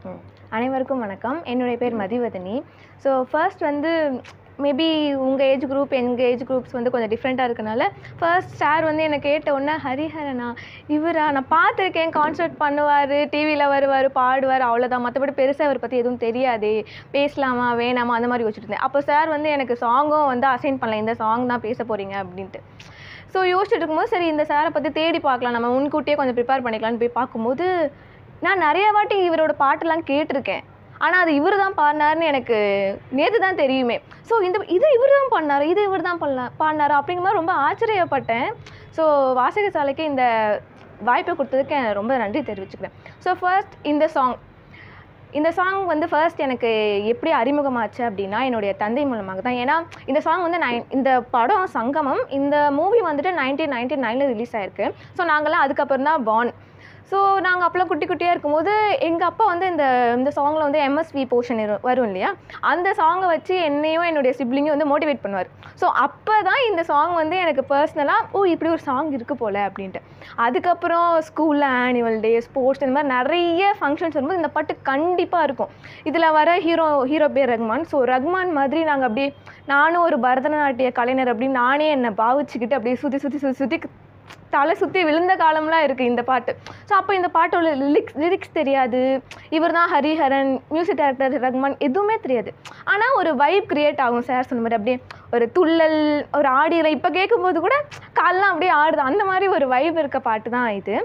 ம். அனைவருக்கும் வணக்கம் என்னுடைய பேர் மதிவதனி ஸோ ஃபர்ஸ்ட் வந்து மேபி உங்கள் ஏஜ் குரூப் எங்கள் ஏஜ் குரூப்ஸ் வந்து கொஞ்சம் டிஃப்ரெண்ட்டாக இருக்கனால ஃபர்ஸ்ட் சார் வந்து என்னை கேட்ட உடனே ஹரிஹரனா இவரா நான் பார்த்துருக்கேன் கான்சர்ட் பண்ணுவார் டிவியில் வருவார் பாடுவார் அவ்வளோதான் மற்றபடி பெருசாக இவரை பற்றி எதுவும் தெரியாதே பேசலாமா வேணாமா அந்த மாதிரி யோசிச்சுட்டு இருந்தேன் அப்போ சார் வந்து எனக்கு சாங்கும் வந்து அசைன் பண்ணல இந்த சாங் தான் பேச போகிறீங்க அப்படின்ட்டு ஸோ யோசிச்சுட்டு இருக்கும்போது சரி இந்த சாரை பற்றி தேடி பார்க்கலாம் நம்ம முன்கூட்டியே கொஞ்சம் ப்ரிப்பேர் பண்ணிக்கலாம்னு போய் பார்க்கும்போது நான் நிறைய வாட்டி இவரோட பாட்டெல்லாம் கேட்டிருக்கேன் ஆனால் அது இவர் தான் பாடினாருன்னு எனக்கு நேற்று தான் தெரியுமே ஸோ இந்த இது இவர் தான் பண்ணார் இது இவர் தான் பண்ண பாடினார் அப்படிங்கிற மாதிரி ரொம்ப ஆச்சரியப்பட்டேன் ஸோ வாசகசாலைக்கு இந்த வாய்ப்பை கொடுத்ததுக்கு நான் ரொம்ப நன்றி தெரிவிச்சுக்கிறேன் ஸோ ஃபர்ஸ்ட் இந்த சாங் இந்த சாங் வந்து ஃபர்ஸ்ட் எனக்கு எப்படி அறிமுகமாச்சு அப்படின்னா என்னுடைய தந்தை மூலமாக தான் ஏன்னா இந்த சாங் வந்து நைன் இந்த படம் சங்கமம் இந்த மூவி வந்துட்டு நைன்டீன் நைன்டி நைனில் ரிலீஸ் ஆயிருக்கு ஸோ நாங்கள்லாம் அதுக்கப்புறம் தான் பான் ஸோ நாங்கள் அப்போலாம் குட்டி குட்டியாக இருக்கும்போது எங்கள் அப்பா வந்து இந்த இந்த சாங்கில் வந்து எம்எஸ்வி போர்ஷன் வரும் இல்லையா அந்த சாங்கை வச்சு என்னையும் என்னுடைய சிப்ளிங்கையும் வந்து மோட்டிவேட் பண்ணுவார் ஸோ அப்போ தான் இந்த சாங் வந்து எனக்கு பர்சனலாக ஓ இப்படி ஒரு சாங் இருக்குது போல் அப்படின்ட்டு அதுக்கப்புறம் ஸ்கூலில் ஆனுவல் டே ஸ்போர்ட்ஸ் இந்த மாதிரி நிறைய ஃபங்க்ஷன்ஸ் வரும்போது இந்த பாட்டு கண்டிப்பாக இருக்கும் இதில் வர ஹீரோ ஹீரோ பேர் ரஹ்மான் ஸோ ரஹ்மான் மாதிரி நாங்கள் அப்படியே நானும் ஒரு பரதநாட்டிய கலைஞர் அப்படின்னு நானே என்னை பாவிச்சுக்கிட்டு அப்படியே சுற்றி சுற்றி சுற்றி சுற்றி தலை சுற்றி விழுந்த காலம்லாம் இருக்குது இந்த பாட்டு ஸோ அப்போ இந்த பாட்டோட லிரிக்ஸ் லிரிக்ஸ் தெரியாது இவர் தான் ஹரிஹரன் மியூசிக் டைரக்டர் ரஹ்மான் எதுவுமே தெரியாது ஆனால் ஒரு வைப் கிரியேட் ஆகும் சார் சொன்ன மாதிரி அப்படியே ஒரு துள்ளல் ஒரு ஆடிற இப்போ கேட்கும்போது கூட கால்லாம் அப்படியே ஆடுது அந்த மாதிரி ஒரு வைப் இருக்க பாட்டு தான் இது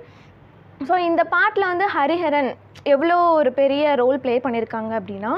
ஸோ இந்த பாட்டில் வந்து ஹரிஹரன் எவ்வளோ ஒரு பெரிய ரோல் ப்ளே பண்ணியிருக்காங்க அப்படின்னா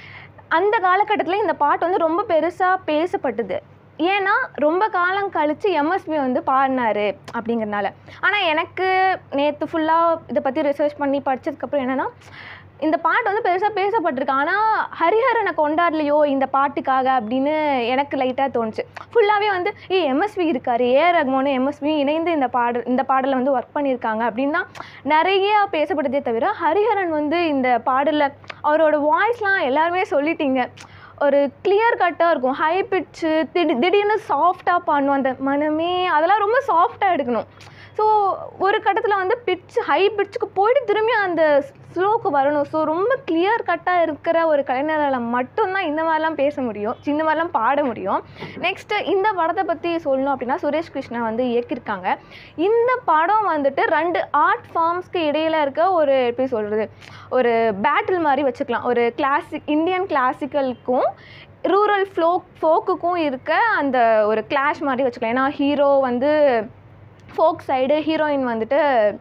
அந்த காலகட்டத்தில் இந்த பாட்டு வந்து ரொம்ப பெருசாக பேசப்பட்டது ஏன்னா ரொம்ப காலம் கழித்து எம்எஸ்பி வந்து பாடினாரு அப்படிங்கிறனால ஆனால் எனக்கு நேற்று ஃபுல்லாக இதை பற்றி ரிசர்ச் பண்ணி படித்ததுக்கப்புறம் என்னென்னா இந்த பாட்டு வந்து பெருசாக பேசப்பட்டிருக்கு ஆனால் ஹரிஹரனை கொண்டாடலையோ இந்த பாட்டுக்காக அப்படின்னு எனக்கு லைட்டாக தோணுச்சு ஃபுல்லாகவே வந்து ஏ எம்எஸ்வி இருக்கார் ஏ ரகுமானும் எம்எஸ்வி இணைந்து இந்த பாடல் இந்த பாடலில் வந்து ஒர்க் பண்ணியிருக்காங்க அப்படின்னு தான் நிறைய பேசப்பட்டதே தவிர ஹரிஹரன் வந்து இந்த பாடலில் அவரோட வாய்ஸ்லாம் எல்லாருமே சொல்லிட்டீங்க ஒரு கிளியர் கட்டாக இருக்கும் ஹை பிட்ச்சு திடீ திடீர்னு சாஃப்டாக பாடணும் அந்த மனமே அதெல்லாம் ரொம்ப சாஃப்டாக எடுக்கணும் ஸோ ஒரு கட்டத்தில் வந்து பிட்ச் ஹை பிட்ச்சுக்கு போயிட்டு திரும்பி அந்த ஸ்லோக்கு வரணும் ஸோ ரொம்ப கிளியர் கட்டாக இருக்கிற ஒரு கலைஞரால் மட்டும்தான் இந்த மாதிரிலாம் பேச முடியும் இந்த மாதிரிலாம் பாட முடியும் நெக்ஸ்ட்டு இந்த படத்தை பற்றி சொல்லணும் அப்படின்னா சுரேஷ் கிருஷ்ணா வந்து இயக்கியிருக்காங்க இந்த படம் வந்துட்டு ரெண்டு ஆர்ட் ஃபார்ம்ஸ்க்கு இடையில இருக்க ஒரு எப்படி சொல்கிறது ஒரு பேட்டில் மாதிரி வச்சுக்கலாம் ஒரு கிளாசிக் இந்தியன் கிளாசிக்கலுக்கும் ரூரல் ஃப்ளோக் ஃபோக்குக்கும் இருக்க அந்த ஒரு கிளாஷ் மாதிரி வச்சுக்கலாம் ஏன்னா ஹீரோ வந்து ஃபோக் சைடு ஹீரோயின் வந்துட்டு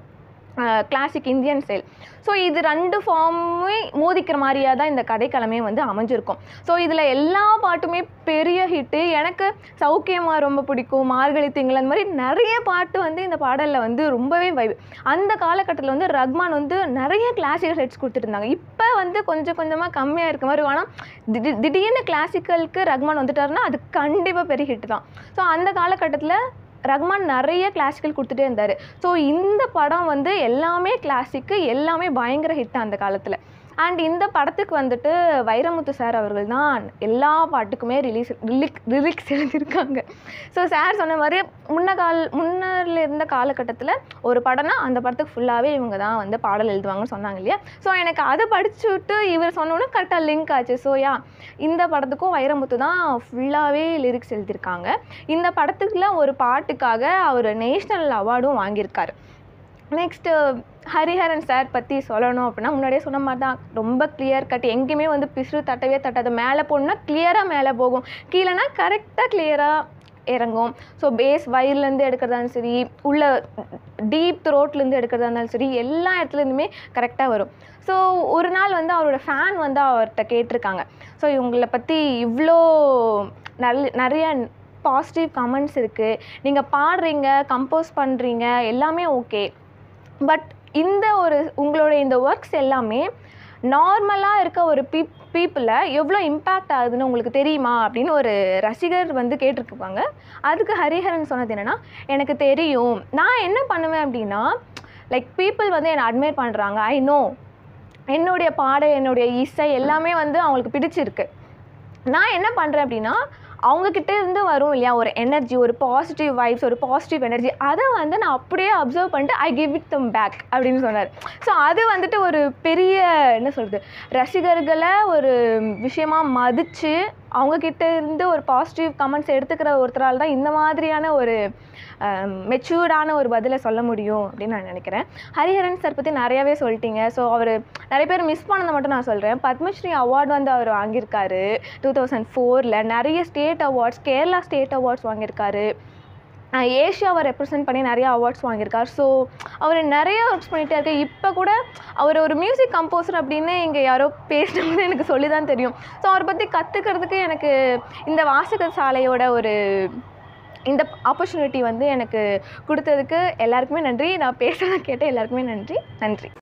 கிளாசிக் இந்தியன் ஸ்டைல் ஸோ இது ரெண்டு ஃபார்முமே மோதிக்கிற மாதிரியாக தான் இந்த கதைக்களமே வந்து அமைஞ்சிருக்கும் ஸோ இதில் எல்லா பாட்டுமே பெரிய ஹிட்டு எனக்கு சௌக்கியமாக ரொம்ப பிடிக்கும் மார்கழி திங்கள் அந்த மாதிரி நிறைய பாட்டு வந்து இந்த பாடலில் வந்து ரொம்பவே வைப் அந்த காலகட்டத்தில் வந்து ரஹ்மான் வந்து நிறைய கிளாசிக்கல் ஹிட்ஸ் கொடுத்துருந்தாங்க இப்போ வந்து கொஞ்சம் கொஞ்சமாக கம்மியாக இருக்க மாதிரி ஆனால் திடீர் திடீர்னு கிளாசிக்கலுக்கு ரஹ்மான் வந்துட்டாருன்னா அது கண்டிப்பாக பெரிய ஹிட் தான் ஸோ அந்த காலகட்டத்தில் ரஹ்மான் நிறைய கிளாசிக்கல் கொடுத்துட்டே இருந்தார் ஸோ இந்த படம் வந்து எல்லாமே கிளாசிக்கு எல்லாமே பயங்கர ஹிட் அந்த காலத்தில் அண்ட் இந்த படத்துக்கு வந்துட்டு வைரமுத்து சார் அவர்கள் தான் எல்லா பாட்டுக்குமே ரிலீஸ் ரிலிக் ரிலிக்ஸ் எழுதியிருக்காங்க ஸோ சார் சொன்ன மாதிரி முன்ன கால் முன்னில் இருந்த காலகட்டத்தில் ஒரு படம்னா அந்த படத்துக்கு ஃபுல்லாகவே இவங்க தான் வந்து பாடல் எழுதுவாங்கன்னு சொன்னாங்க இல்லையா ஸோ எனக்கு அதை படிச்சுட்டு இவர் சொன்னோன்னே கரெக்டாக லிங்க் ஆச்சு ஸோ யா இந்த படத்துக்கும் வைரமுத்து தான் ஃபுல்லாகவே லிரிக்ஸ் எழுதியிருக்காங்க இந்த படத்துக்குள்ள ஒரு பாட்டுக்காக அவர் நேஷ்னல் அவார்டும் வாங்கியிருக்காரு நெக்ஸ்ட்டு ஹரிஹரன் சார் பற்றி சொல்லணும் அப்படின்னா முன்னாடியே சொன்ன மாதிரி தான் ரொம்ப கிளியர் கட் எங்கேயுமே வந்து பிசுறு தட்டவே தட்டாது மேலே போகணுன்னா கிளியராக மேலே போகும் கீழேனா கரெக்டாக கிளியராக இறங்கும் ஸோ பேஸ் வயர்லேருந்து எடுக்கிறதா இருந்தாலும் சரி உள்ள டீப் த்ரோட்லேருந்து எடுக்கிறதா இருந்தாலும் சரி எல்லா இடத்துலேருந்துமே கரெக்டாக வரும் ஸோ ஒரு நாள் வந்து அவரோட ஃபேன் வந்து அவர்கிட்ட கேட்டிருக்காங்க ஸோ இவங்களை பற்றி இவ்வளோ நல்ல நிறைய பாசிட்டிவ் கமெண்ட்ஸ் இருக்குது நீங்கள் பாடுறீங்க கம்போஸ் பண்ணுறீங்க எல்லாமே ஓகே பட் இந்த ஒரு உங்களோட இந்த ஒர்க்ஸ் எல்லாமே நார்மலாக இருக்க ஒரு பீப் பீப்புளை எவ்வளோ இம்பேக்ட் ஆகுதுன்னு உங்களுக்கு தெரியுமா அப்படின்னு ஒரு ரசிகர் வந்து கேட்டிருப்பாங்க அதுக்கு ஹரிஹரன் சொன்னது என்னென்னா எனக்கு தெரியும் நான் என்ன பண்ணுவேன் அப்படின்னா லைக் பீப்புள் வந்து என்னை அட்மையர் பண்ணுறாங்க ஐ நோ என்னுடைய பாடல் என்னுடைய இசை எல்லாமே வந்து அவங்களுக்கு பிடிச்சிருக்கு நான் என்ன பண்ணுறேன் அப்படின்னா அவங்கக்கிட்ட இருந்து வரும் இல்லையா ஒரு எனர்ஜி ஒரு பாசிட்டிவ் வைப்ஸ் ஒரு பாசிட்டிவ் எனர்ஜி அதை வந்து நான் அப்படியே அப்சர்வ் பண்ணிட்டு I give it them back அப்படின்னு சொன்னார் ஸோ அது வந்துட்டு ஒரு பெரிய என்ன சொல்கிறது ரசிகர்களை ஒரு விஷயமா மதித்து அவங்கக்கிட்ட இருந்து ஒரு பாசிட்டிவ் கமெண்ட்ஸ் எடுத்துக்கிற ஒருத்தரால் தான் இந்த மாதிரியான ஒரு மெச்சூர்டான ஒரு பதிலை சொல்ல முடியும் அப்படின்னு நான் நினைக்கிறேன் ஹரிஹரன் சார் பற்றி நிறையாவே சொல்லிட்டீங்க ஸோ அவர் நிறைய பேர் மிஸ் பண்ணதை மட்டும் நான் சொல்கிறேன் பத்மஸ்ரீ அவார்டு வந்து அவர் வாங்கியிருக்காரு டூ தௌசண்ட் ஃபோரில் நிறைய state awards Kerala state awards வாங்கியிருக்காரு அஹ் ஏஷியாவை ரெப்ரசென்ட் பண்ணி நிறைய அவார்ட்ஸ் வாங்கியிருக்கார் ஸோ அவர் நிறைய ஒர்க்ஸ் பண்ணிகிட்டே இருக்கார் இப்போ கூட அவர் ஒரு மியூசிக் கம்போசர் அப்படின்னு இங்கே யாரோ பேசினவங்க எனக்கு சொல்லி தான் தெரியும் ஸோ அவரை பற்றி கற்றுக்கிறதுக்கு எனக்கு இந்த வாசகர் சாலையோட ஒரு இந்த ஆப்பர்ச்சுனிட்டி வந்து எனக்கு கொடுத்ததுக்கு எல்லாருக்குமே நன்றி நான் பேசுகிறத கேட்ட எல்லாருக்குமே நன்றி நன்றி